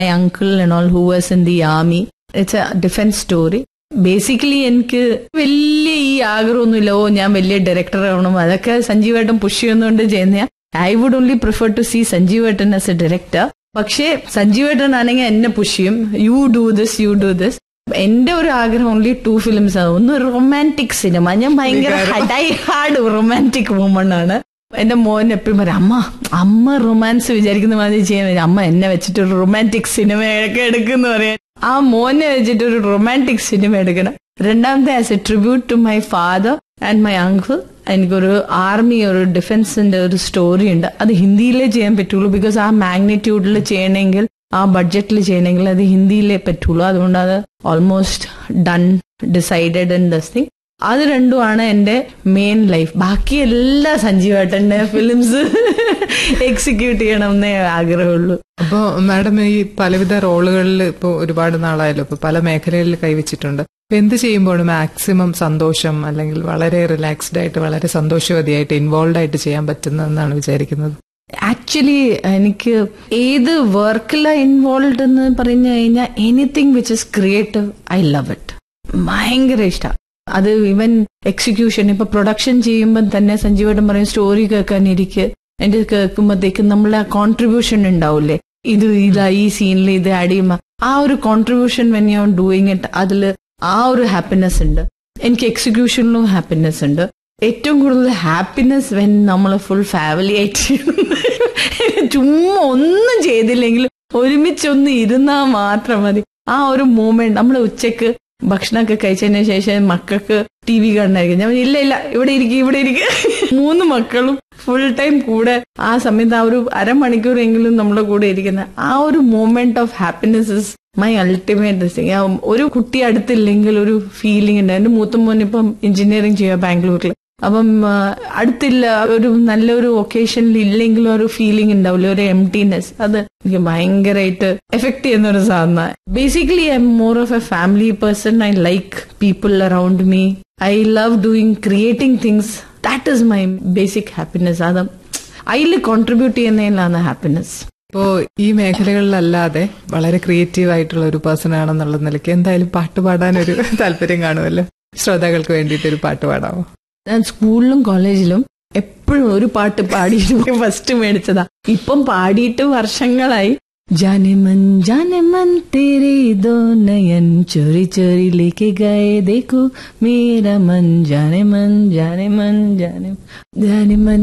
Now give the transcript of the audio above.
my uncle and all who was in the army. It's a defense story. Basically എനിക്ക് വലിയ ഈ ആഗ്രഹമൊന്നുമില്ല ഓ ഞാൻ വലിയ ഡയറക്ടർ ആവണം അതൊക്കെ സഞ്ജീവേട്ടൻ പുഷ് ചെയ്യുന്നതുകൊണ്ട് ചെയ്യുന്ന I would only prefer to see സഞ്ജീവേട്ടൻ ആസ് എ ഡയറക്ടർ പക്ഷേ സഞ്ജീവേട്ടൻ ആണെങ്കിൽ എന്നെ പുഷ് ചെയ്യും you do this you do this എന്റെ ഒരു ആഗ്രഹം ഓൺലി ടു ഫിലിംസ് ആണ് ഒന്ന് റൊമാൻറ്റിക് സിനിമ ഞാൻ ഭയങ്കര ഡൈ ഹാർഡ് റൊമാൻറ്റിക് വുമൺ ആണ് എന്റെ മോൻ എപ്പോഴും പറയും അമ്മ അമ്മ റൊമാൻസ് വിചാരിക്കുന്ന മാതിരി ചെയ്യാൻ അമ്മ എന്നെ വെച്ചിട്ട് ഒരു റൊമാൻറ്റിക് സിനിമയൊക്കെ എടുക്കുന്ന പറയാൻ ആ മോനെ വെച്ചിട്ട് ഒരു റൊമാൻറ്റിക് സിനിമ എടുക്കണം രണ്ടാമത്തെ as a tribute to my father and my uncle എനിക്കൊരു ആർമി ഒരു ഡിഫൻസിന്റെ ഒരു സ്റ്റോറി ഉണ്ട് അത് ഹിന്ദിയിലേ ചെയ്യാൻ പറ്റുള്ളൂ ബിക്കോസ് ആ മാഗ്നിറ്റ്യൂഡിൽ ചെയ്യണമെങ്കിൽ ആ ബഡ്ജറ്റിൽ ചെയ്യണമെങ്കിൽ അത് ഹിന്ദിയിലേ പറ്റുള്ളൂ അതുകൊണ്ട് അത് almost done decided in this thing അത് രണ്ടുമാണ് എന്റെ മെയിൻ ലൈഫ് ബാക്കി എല്ലാ സഞ്ജീവേട്ടന്റെ ഫിലിംസ് എക്സിക്യൂട്ട് ചെയ്യണമെന്നേ ആഗ്രഹമുള്ളൂ അപ്പോ മാഡം ഈ പലവിധ റോളുകളിൽ ഇപ്പൊ ഒരുപാട് നാളായല്ലോ ഇപ്പൊ പല മേഖലകളിൽ കൈവച്ചിട്ടുണ്ട് അപ്പൊ എന്ത് ചെയ്യുമ്പോഴും മാക്സിമം സന്തോഷം അല്ലെങ്കിൽ വളരെ റിലാക്സ്ഡ് ആയിട്ട് വളരെ സന്തോഷവതിയായിട്ട് ഇൻവോൾവ് ആയിട്ട് ചെയ്യാൻ പറ്റുന്നതെന്നാണ് വിചാരിക്കുന്നത് ആക്ച്വലി എനിക്ക് ഏത് വർക്കിലാണ് ഇൻവോൾവ് എന്ന് പറഞ്ഞു കഴിഞ്ഞാൽ anything which is creative I love it ഭയങ്കര ഇഷ്ടം അത് ഇവൻ എക്സിക്യൂഷൻ ഇപ്പൊ പ്രൊഡക്ഷൻ ചെയ്യുമ്പോൾ തന്നെ സഞ്ജീവേട്ടൻ പറയും സ്റ്റോറി കേൾക്കാനിരിക്കെ എന്റെ കേൾക്കുമ്പോഴത്തേക്കും നമ്മളെ കോൺട്രിബ്യൂഷൻ ഉണ്ടാവില്ലേ ഇത് ഇതാ ഈ സീനിൽ ഇത് ആഡ് ചെയ്യുമ്പോ ആ ഒരു contribution when you doing it അതിൽ ആ ഒരു ഹാപ്പിനെസ് ഉണ്ട് എനിക്ക് എക്സിക്യൂഷനിലും ഹാപ്പിനെസ് ഉണ്ട് ഏറ്റവും കൂടുതൽ ഹാപ്പിനെസ് വെൻ നമ്മൾ ഫുൾ ഫാമിലി ആയിട്ട് ചുമ്മാ ഒന്നും ചെയ്തില്ലെങ്കിലും ഒരുമിച്ചൊന്ന് ഇരുന്നാൽ മാത്രം മതി ആ ഒരു മൂമെന്റ് നമ്മൾ ഉച്ചക്ക് ഭക്ഷണമൊക്കെ കഴിച്ചതിന് ശേഷം മക്കൾക്ക് ടി വി കാണായിരിക്കും ഞാൻ ഇല്ല ഇല്ല ഇവിടെ ഇരിക്കും ഇവിടെ ഇരിക്കും മൂന്ന് മക്കളും ഫുൾ ടൈം കൂടെ ആ സമയത്ത് ആ ഒരു അരമണിക്കൂറെങ്കിലും നമ്മുടെ കൂടെ ഇരിക്കുന്ന ആ ഒരു moment of happiness is my ultimate thing ഒരു കുട്ടി അടുത്തില്ലെങ്കിൽ ഒരു ഫീലിംഗ് ഉണ്ട് എന്റെ മൂത്ത മോൻ ഇപ്പം എഞ്ചിനീയറിംഗ് ചെയ്യുക ബാംഗ്ലൂരിൽ അപ്പം അടുത്തില്ല ഒരു നല്ലൊരു ഒക്കേഷനിൽ ഇല്ലെങ്കിലും ഒരു ഫീലിംഗ് ഉണ്ടാവില്ല ഒരു എംറ്റിനെസ് അത് എനിക്ക് ഭയങ്കരമായിട്ട് എഫക്ട് ചെയ്യുന്ന ഒരു സാധന basically I'm more of a family person I like people around me I love doing creating things that is my basic happiness അത് അതിൽ കോൺട്രിബ്യൂട്ട് ചെയ്യുന്നതിലാണ് ഹാപ്പിനെസ് ഇപ്പോ ഈ മേഖലകളിലല്ലാതെ വളരെ ക്രിയേറ്റീവ് ആയിട്ടുള്ള ഒരു പേഴ്സൺ ആണെന്നുള്ള നിലയ്ക്ക് എന്തായാലും പാട്ട് പാടാൻ ഒരു താല്പര്യം കാണുമല്ലോ ശ്രോതാക്കൾക്ക് വേണ്ടിയിട്ട് ഒരു പാട്ട് പാടാമോ ഞാൻ സ്കൂളിലും കോളേജിലും എപ്പോഴും ഒരു പാട്ട് പാടിയിട്ട് ഫസ്റ്റ് മേടിച്ചതാ ഇപ്പം പാടിയിട്ട് വർഷങ്ങളായി जाने मन जाने मन तेरे दो नयन चोरी चोरी लेके गए देखो मेरा मन जाने मन जाने मन जाने जाने मन